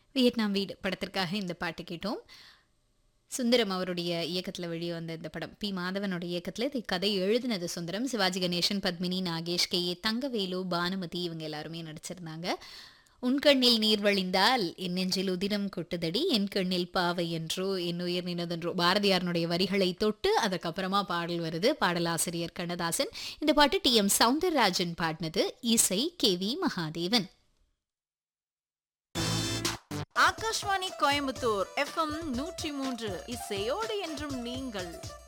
Vietnam வீடு படத்திற்காக இந்த பாட்டு கேட்டோம் சுந்தரம் அவருடைய இயக்கத்தில் வெளியே வந்த இந்த படம் பி மாதவனோட இயக்கத்தில் இதை கதை எழுதினது சுந்தரம் சிவாஜி கணேசன் பத்மினி நாகேஷ் கே ஏ தங்கவேலு பானுமதி இவங்க எல்லாருமே நடிச்சிருந்தாங்க உன் கண்ணில் நீர் வழிந்தால் என் நெஞ்சில் உதிரம் கொட்டுதடி என் கண்ணில் பாவை என்றோ என் உயிர் நினதென்றோ பாரதியாரனுடைய வரிகளை தொட்டு அதுக்கப்புறமா பாடல் வருது பாடலாசிரியர் கண்ணதாசன் இந்த பாட்டு டி எம் சவுந்தரராஜன் பாடினது இசை K V Mahadevan Akashvani Coimbatore FM நூற்றி மூன்று இசையோடு என்றும் நீங்கள்